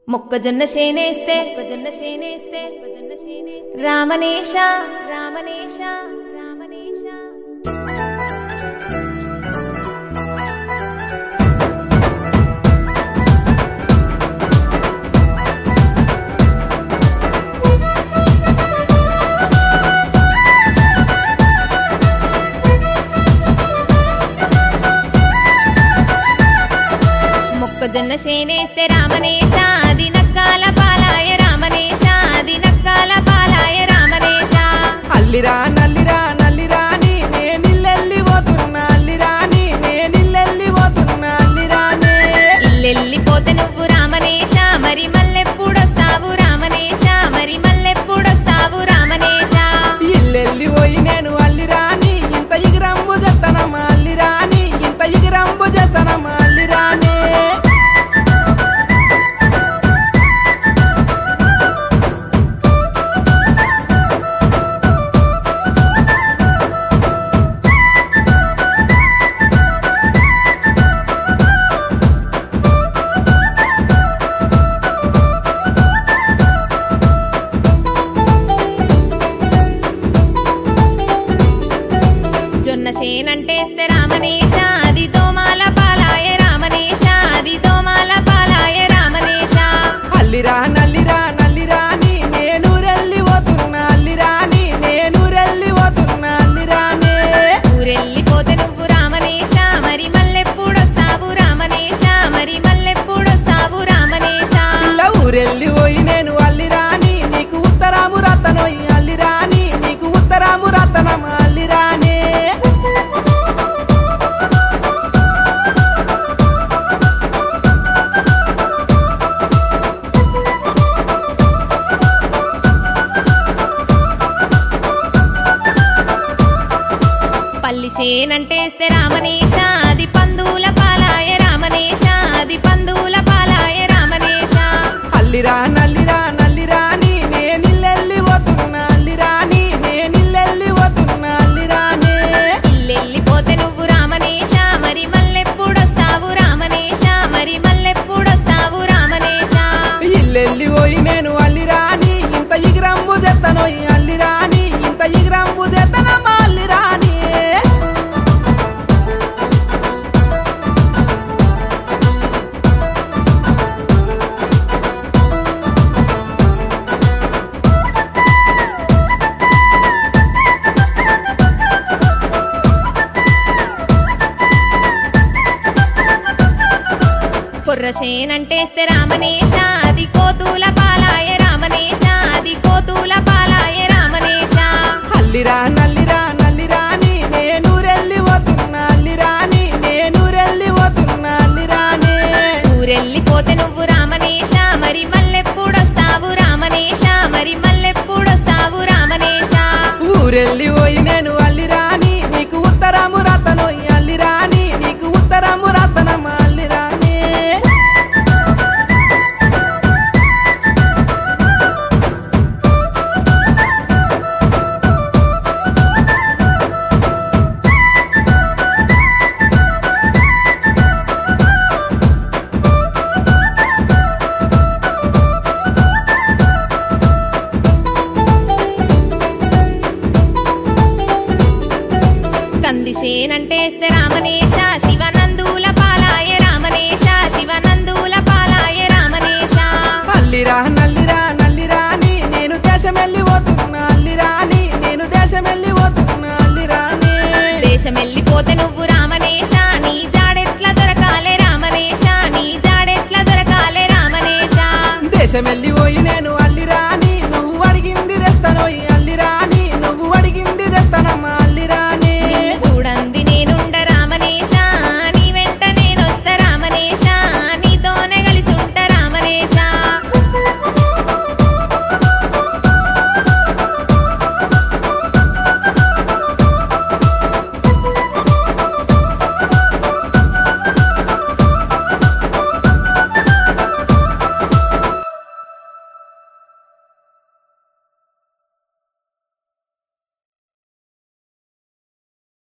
మొక్కజొన్న చేనేస్తే మొక్కజొన్న చేనేస్తే మొక్కజొన్న చేనేస్తే రామనేష రామనేష రామనేష మొక్కజొన్న చేనేస్తే రామనేష అది నక్కాల పాలాయ రామనేష అది నక్కాల పాలాయ రామనేష అల్లిరా నల్లిరా నల్లిరా నీ నేనిల్లెల్లి పోతున్నా అల్లిరా నీ నేనిల్లెల్లి పోతున్నా అల్లిరా నే ఇల్లెల్లిపోతే నువ్వు రామనేష మరి మళ్ళెప్పుడొస్తావు రామనేష మరి మళ్ళెప్పుడొస్తావు రామనేష ఇల్లెల్లి పోయి నేను అల్లిరా నీ ఇంత ఇగిరంబు చేస్తానమ్మా అల్లిరా నీ ఇంత ఇగిరంబు చేస్తానమ్మా అల్లిరా నే జొన్న చేనంటేస్తే రామనేష అది దోమాల పాలాయ రామనేష అది దోమాల పాలాయ రామనేష అల్లిరా నల్లిరా నల్లిరా నీ నేను రెల్లి పోతున్నా అల్లిరా నీ నేను రెల్లి పోతున్నా అల్లిరా నే ఊరెళ్ళిపోతే నువ్వు రామనేష మరి మళ్ళెప్పుడొస్తావు రామనేష మరి మళ్ళెప్పుడొస్తావు రామనేష ఇలా ఊరెళ్ళి పోయి నేను అల్లిరాని నీకు ఉత్తరాము రతనోయి అల్లిరాని నీకు ఉత్తరాము రతనమ్మ అల్లిరానే పల్లి చేనంటేస్తే రామనేష అది పందుల పాలాయ రామనేష అది పందుల పాలాయ రామనేష అల్లిరా నల్లిరా నల్లిరాని నేనిల్లెల్లి పోతున్నా అల్లిరాని నేనిల్లెల్లి పోతున్నా అల్లిరానే ఇల్లెళ్ళిపోతే నువ్వు రామనేష మరి మళ్ళెప్పుడొస్తావు రామనేష మరి మళ్ళెప్పుడొస్తావు రామనేష ఇల్లెల్లి పోయి నేను అల్లిరాని ఇంత ఇగిరంబు చేస్తానోయి అల్లిరాని ఇంత ఇగిరంబు చేస్తానమ్మ అల్లిరాని కుర్ర చేనంటేస్తే రామనేష అది కోతుల పాలాయ రామనేష అది కోతుల పాలాయ రామనేష అల్లిరా నల్లిరా నల్లిరాని నేను రెల్లి పోతున్నా అల్లిరాని నేను రెల్లి పోతున్నా అల్లిరానే ఊరెళ్ళిపోతే నువ్వు రామనేష మరి మళ్ళెప్పుడొస్తావు రామనేష మరి మళ్ళెప్పుడొస్తావు రామనేష ఊరెళ్ళి పోయి నేను అల్లిరాని నీకు ఉత్తరము రతనోయి అల్లిరాని నీకు ఉత్తరము రతనమ్మ అల్లిరాని కంది చేనంటేస్తే రామనేష శివనందుల పాలాయ రామనేష శివనందుల పాలాయ రామనేష అల్లిరా నల్లిరా నల్లిరాని నేను దేశమెల్లి పోతున్నా అల్లిరాని నేను దేశమెల్లి పోతున్నా అల్లిరాని దేశమెళ్ళిపోతే నువ్వు రామనేష నీ జాడెట్ల దొరకాలే రామనేష నీ జాడెట్ల దొరకాలే రామనేష దేశమెల్లి పోయి నేను